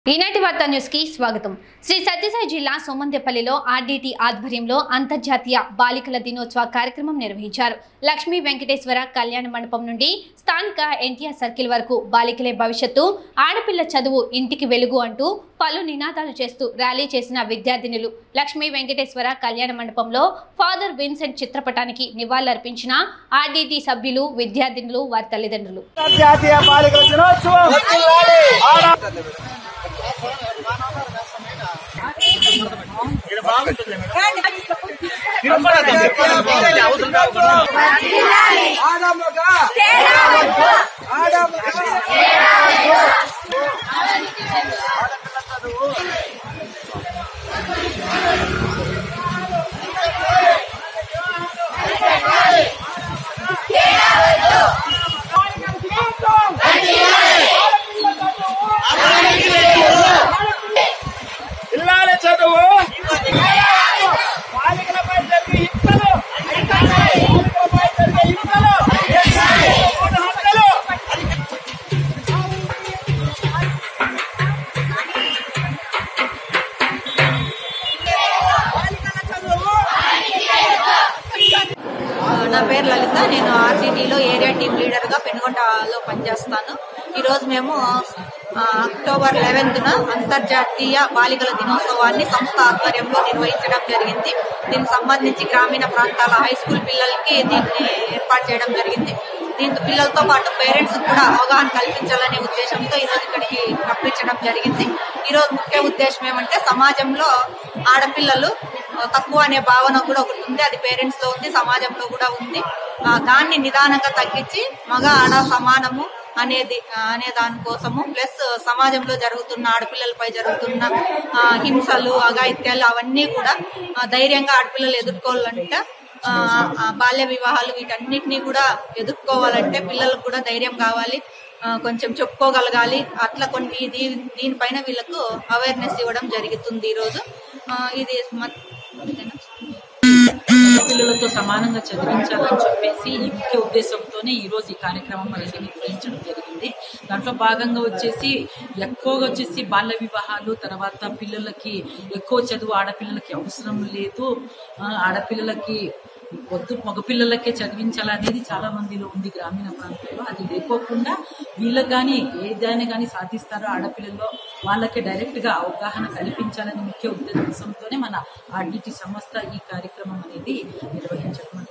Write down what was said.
ఈనాటి వార్తా న్యూస్ కి స్వాగతం శ్రీ సత్యసాయి జిల్లా సోమందెపల్లిలో ఆర్డీటీ ఆధ్వర్యంలో అంతర్జాతీయ బాలికల దినోత్సవ కార్యక్రమం నిర్వహించారు లక్ష్మీ వెంకటేశ్వర కళ్యాణ మండపం నుండి స్థానిక ఎన్టీఆర్ సర్కిల్ వరకు బాలికలే భవిష్యత్తు ఆడపిల్ల చదువు ఇంటికి వెలుగు అంటూ పలు నినాదాలు చేస్తూ ర్యాలీ చేసిన విద్యార్థినులు లక్ష్మీ వెంకటేశ్వర కళ్యాణ మండపంలో ఫాదర్ విన్సెంట్ చిత్రపటానికి నివాళులర్పించిన ఆర్డీటీ సభ్యులు విద్యార్థినులు వారి తల్లిదండ్రులు జాతీయ బాలికల దినోత్సవం ఆడ- ఆడమ్మగా ఆడమ్మగా పిల్లల చదువు బాలికలపై జరిగే హింసలు బాలికలపై జరిగే హింసలు మూడు హత్యలు బాలికల చదువు నా పేరు లలిత నేను ఆర్సీటీలో ఏరియా టీమ్ లీడర్ గా పెనుగొండలో పనిచేస్తాను ఈ రోజు మేము ఆ, అక్టోబర్ లెవెన్త్ న అంతర్జాతీయ బాలికల దినోత్సవాన్ని సంస్థ ఆధ్వర్యంలో నిర్వహించడం జరిగింది దీనికి సంబంధించి గ్రామీణ ప్రాంతాల హై స్కూల్ పిల్లలకి దీన్ని ఏర్పాటు చేయడం జరిగింది దీంతో పిల్లలతో పాటు పేరెంట్స్ కూడా అవగాహన కల్పించాలనే ఉద్దేశంతో ఈ రోజు ఇక్కడికి రప్పించడం జరిగింది ఈ రోజు ముఖ్య ఉద్దేశం ఏమంటే సమాజంలో ఆడపిల్లలు ఆ, తక్కువ అనే భావన కూడా ఒకటి ఉంది అది పేరెంట్స్ లో ఉంది సమాజంలో కూడా ఉంది ఆ, దాన్ని నిదానంగా తగ్గించి మగ ఆడ సమానము అనేది ఆ, అనే దానికోసము ప్లస్ సమాజంలో జరుగుతున్న ఆడపిల్లలపై జరుగుతున్న ఆ, హింసలు అఘాయిత్యాలు అవన్నీ కూడా ఆ, ధైర్యంగా ఆడపిల్లలు ఎదుర్కోవాలంటే ఆ, ఆ, బాల్య వివాహాలు వీటన్నిటినీ కూడా ఎదుర్కోవాలంటే పిల్లలకు కూడా ధైర్యం కావాలి ఆ, కొంచెం చెప్పుకోగలగాలి అట్లా కొన్ని దీ- దీనిపైన వీళ్ళకు అవేర్నెస్ ఇవ్వడం జరుగుతుంది ఈ రోజు ఆ, ఇది మ- అంతేనా? పిల్లలతో సమానంగా చదివించాలని చెప్పేసి ఈ ముఖ్య ఉద్దేశంతోనే ఈ రోజు ఈ కార్యక్రమం అనేది నిర్వహించడం జరిగింది దాంట్లో భాగంగా వచ్చేసి ఎక్కువగా వచ్చేసి బాల్య వివాహాలు తర్వాత పిల్లలకి ఎక్కువ చదువు ఆడపిల్లలకి అవసరం లేదు ఆ, ఆడపిల్లలకి వద్దు మగపిల్లలకే చదివించాలనేది చాలా మందిలో ఉంది గ్రామీణ ప్రాంతాల్లో అది లేకోకుండా వీళ్ళకి కానీ ఏదైనా కానీ సాధిస్తారో ఆడపిల్లల్లో వాళ్ళకి డైరెక్ట్ గా అవగాహన కల్పించాలనే ముఖ్య ఉద్దేశంతోనే మన ఆర్డిటి సంస్థ ఈ కార్యక్రమం అనేది నిర్వహించడం